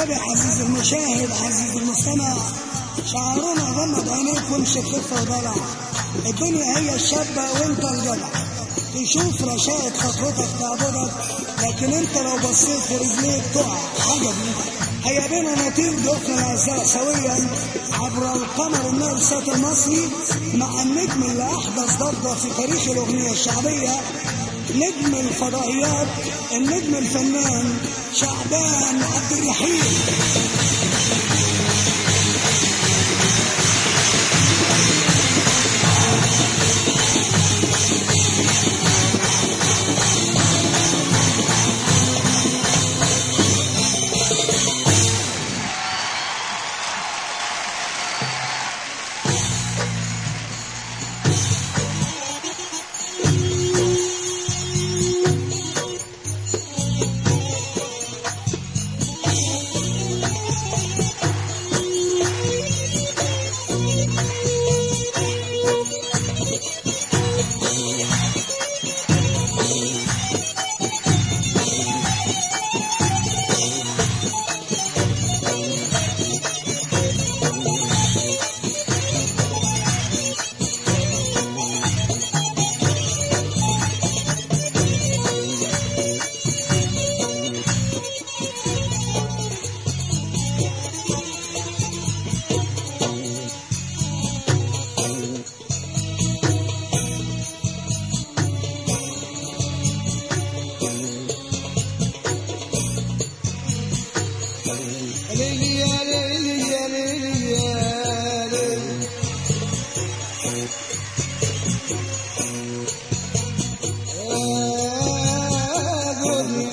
والنبي عزيز المشاهد عزيز المستمع شعارنا غمض عينيك وامشي بخفة ودلع الدنيا هي الشابة وانت الجدع تشوف رشاقة خطوتك تعبدك لكن انت لو بصيت في رجليك تقع عجبي هيا بينا نطير بأخرى الأعزاء سويا عبر القمر النرسة المصري مع النجم اللي أحدث ضجة في تاريخ الأغنية الشعبية نجم الفضائيات النجم الفنان شعبان عبد الرحيم ليلي يا ليلي يا ليلي يا ليلي يا دنيا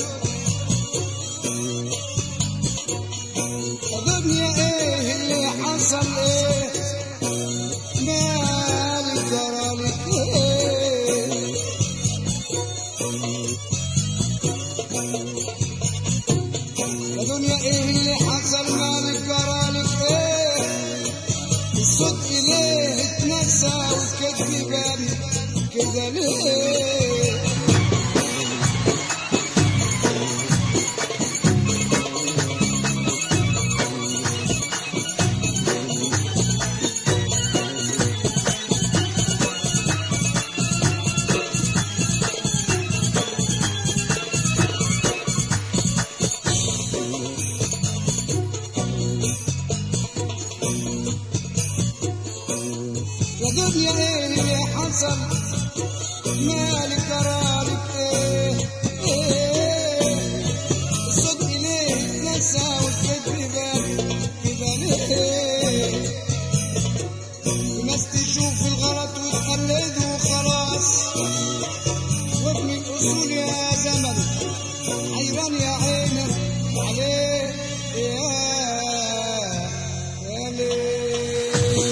يا دنيا ايه اللي حصل ايه مالك جرالك ايه يا دنيا ايه اللي حصل مالك جرالك ايه الصدق ليه اتنسى والكذب بان كده ليه يا دنيا ايه اللي حصل مالك جرالك ايه ايه الصدق ليه اتنسى والكذب بان كده ليه الناس تشوف الغلط وتقلد وخلاص وابن الاصول يا زمن حيران يا عيني عليه يا يا ليه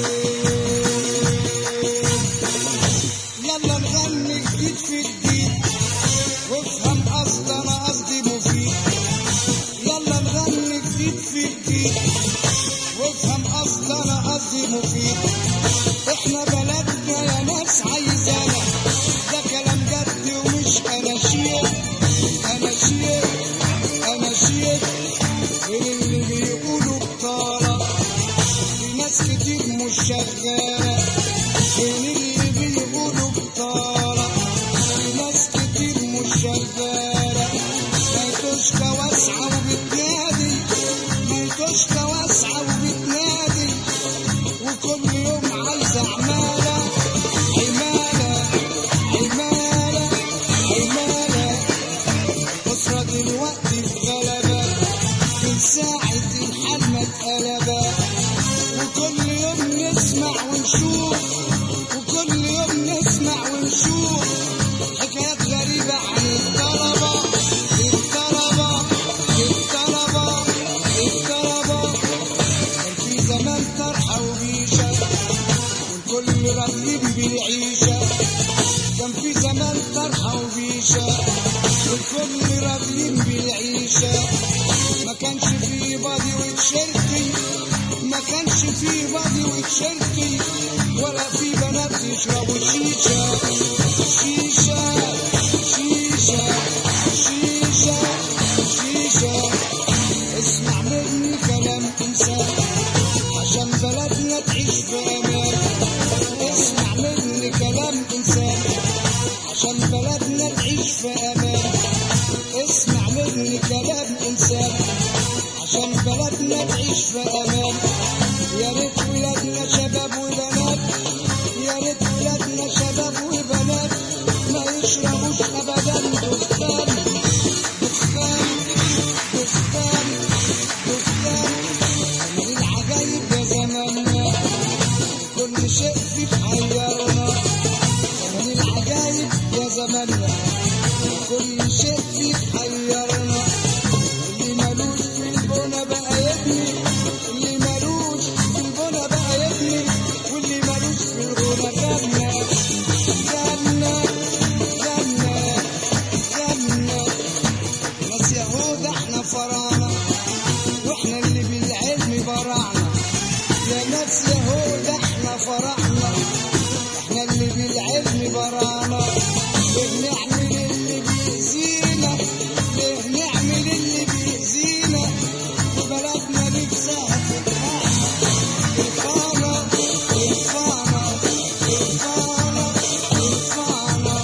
يلا نغني جديد في جديد وافهم قصد انا قصدي مفيد يلا نغني جديد في جديد وافهم قصد انا قصدي مفيد احنا بلدنا يا ناس عايزانا ده كلام جد ومش اناشيد اناشيد اناشيد غير اللي بيقولوا بطالة في ناس كتير مش شغالة غير اللي بيقولوا بطالة في ناس كتير مش شغالة بيتوشكا واسعة وبتنادي بيتوشكا واسعة وبتنادي وكل يوم عايزة عمالة عمالة عمالة عمالة أسرة دلوقتي في غلبة من ساعة الحال ما اتقلبت وكل يوم نسمع ونشوف وكل يوم نسمع ونشوف حكايات غريبة عن الطلبة الطلبة الطلبة الطلبة كان في زمان طرحة وبيشة والكل راضيين بالعيشة كان في زمان طرحة وبيشة والكل راضيين بالعيشة ما كانش فيه بادي وتشركي ما كانش فيه بادي وتشركي ولا في بنات يشربوا شيشة شيشة شيشة شيشة شيشة اسمع مني إنسان عشان بلدنا تعيش بأمان اسمع مني كلام إنسان عشان بلدنا تعيش في أمان اسمع مني كلام إنسان عشان بلدنا تعيش في أمان يا ريت ولادنا شباب وبنات يا ريت ولادنا شباب وبنات ما يشربوش أبدا دخان دخان دخان دخان من العجايب يا زماننا كل شيء فيك حيرنا من العجايب يا زماننا كل شيء فيك حيرنا اللي ملوش في البنا بقى يبني اللي ملوش في البنا بقى يبني واللي ملوش في الغنى جنة جنة جنة جنة ناس يهود احنا فراعنة واحنا اللي بالعلم برعنا يا ناس يهود احنا فرحنا احنا اللي بالعلم برانا ليه نعمل اللي بيأذينا ليه نعمل اللي بيأذينا بلدنا نفسها تتفاحة الفانا الفانا الفانا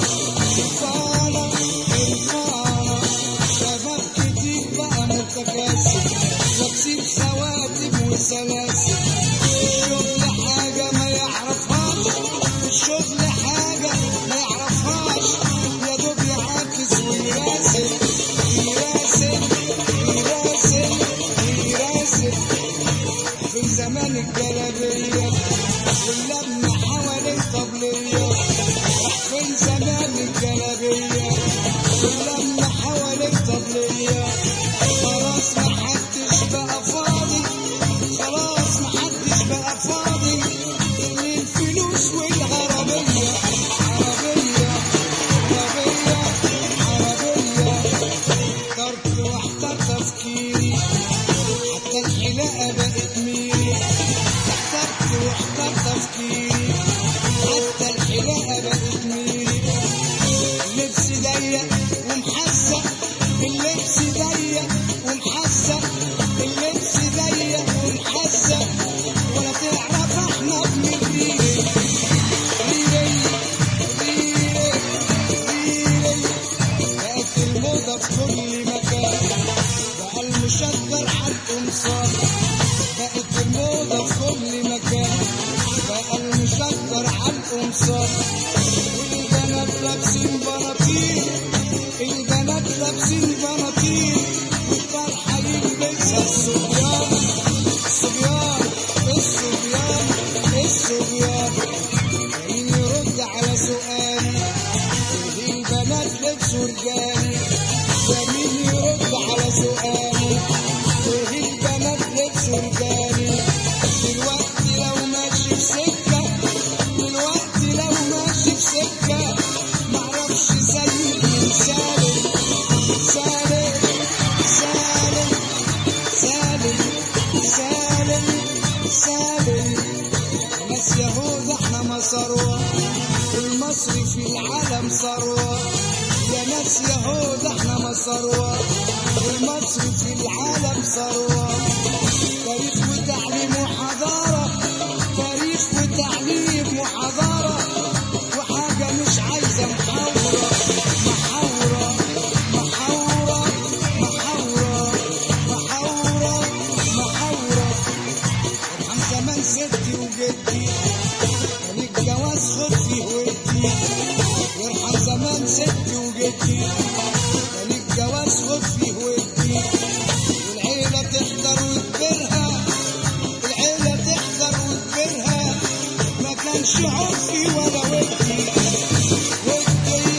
الفانا الفانا الفانا شباب كتير بقى متكاسل لابسين خواتم وسلاسل الشغل حاجة ما يعرفهاش الشغل حاجة ما يعرفهاش يا دوب يعاكس ويراسل يراسل يراسل يراسل في زمان الجلابية واللمة حوالين طبلية في زمان الجلابية واللمة حوالين طبلية خلاص محدش بقى فاضي خلاص محدش بقى فاضي للفلوس والعربية عربية عربية عربية اخترت واحدة تفكيري حتى الحلاقة بقت ميري اخترت واحدة تفكيري حتى الحلاقة بقت ميري اللبس ضيق ومحزق اللبس ضيق ومحزق اللبس ضيق ومحزق ولا تعرف احمد من ريري ريري ريري ريري بقت الموضة في كل مكان بقى المشجر على القمصان بقت الموضة في كل مكان بقى المشجر على القمصان والبنات لابسين بناطيل البنات لابسين بناطيل والطرحة يلبسها الصبيان الصبيان الصبيان الصبيان مين يرد على سؤالي ليه البنات لبسوا رجالي يا مين يرد على سؤالي ليه البنات لبسوا رجالي دلوقتي لو ماشي في سكة دلوقتي لو ماشي في سكة معرفش سيد من سالم سالم سالم سالم سالم سالم ناس يهود احنا ما ثروة والمصري في العالم ثروة يا ناس يهود احنا ما ثروة والمصري في العالم ثروة تاريخ وتعليم وحضارة تاريخ وتعليم وحضارة وحاجة مش عايزة محاورة محاورة محاورة محاورة محاورة محاورة ارحم زمان ستي وجدي كان الجواز خد فيه ودي يرحم زمان ستي وجدي كان الجواز خد فيه ودي والعيلة تحضر وتبرها العيلة تحضر وتبرها ما كانش عرفي ولا ودي ودي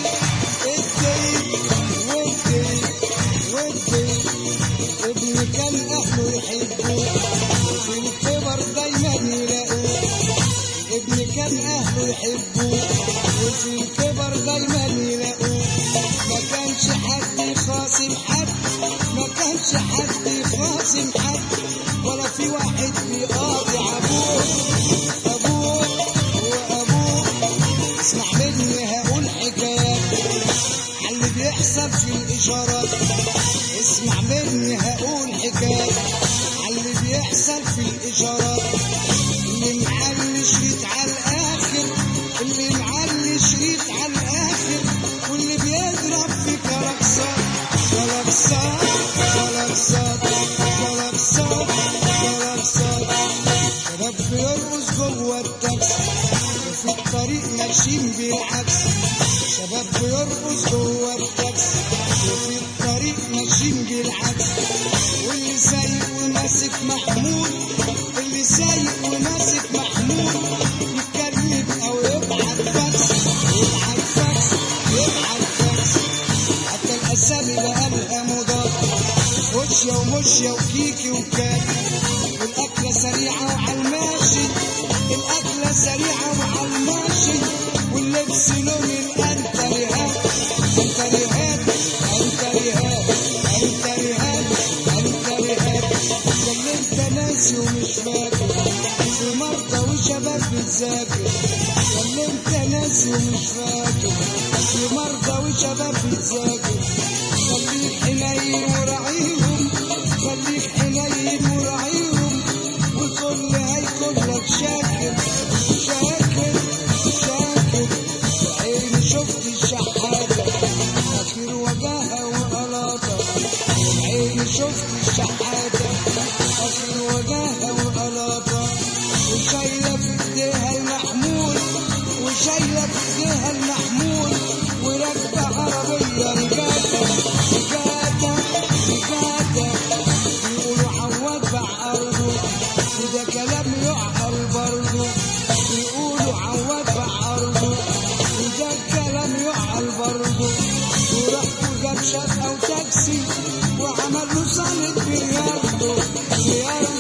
ودي ودي ودي ابني كان اهله يحبوه في الكبر دايما يلاقوه ابني كان اهله يحبوه وفي الكبر دايما يلاقوه ما كانش حد يخاصم حد ما كانش حد يخاصم حد ولا في واحد بيقاطع ابوه ابوه وابوه اسمع مني هقول حكايات على اللي بيحصل في الاشارات اسمع مني هقول حكايات على اللي بيحصل الاشارات اللي معلي شريط على الاخر اللي معلي شريط على الاخر واللي بيضرب في كلاكسات كلاكسات كلاكسات كلاكسات كلاكسات شباب بيرقص جوه التاكسي وفي الطريق ماشيين بالعكس شباب بيرقص جوه التاكسي وفي الطريق ماشيين بالعكس واللي سايق وماسك محمول اللي سايق وماسك محمول يتكلم او يبعت فاكس يبعت فاكس يبعت فاكس حتى الاسامي بقى لها مضاد وشيا ومشيا وكيكي وكاكي والاكله سريعه وعلى الماشي الاكله سريعه وعلى الماشي واللبس لون الانتريهات انتريهات انتريهات انتريهات انتريهات ده اللي انت ناسي ومش فاكر في مرضى وشباب بتذاكر ده اللي انت ناسي ومش فاكر في مرضى وشباب بتذاكر خليك حنين وراعيهم خليك حنين وراعيهم والكل هيكون لك شاكر شاكر شاكر عيني شفت الشحاتة فاكر وجاهة وقلاطة عيني شفت الشحاتة فاكر وجاهة وقلاطة وشايلة في ايديها المحمول وشايلة في ايديها المحمول وراكبة عربية رجالة رجالة رجالة بيقولوا عواد باع أرضه وده كلام يعقل برضه بيقولوا عواد باع أرضه وده كلام يعقل برضه وراح وجاب شقة وتاكسي وعمل له صالة بياخده بياخده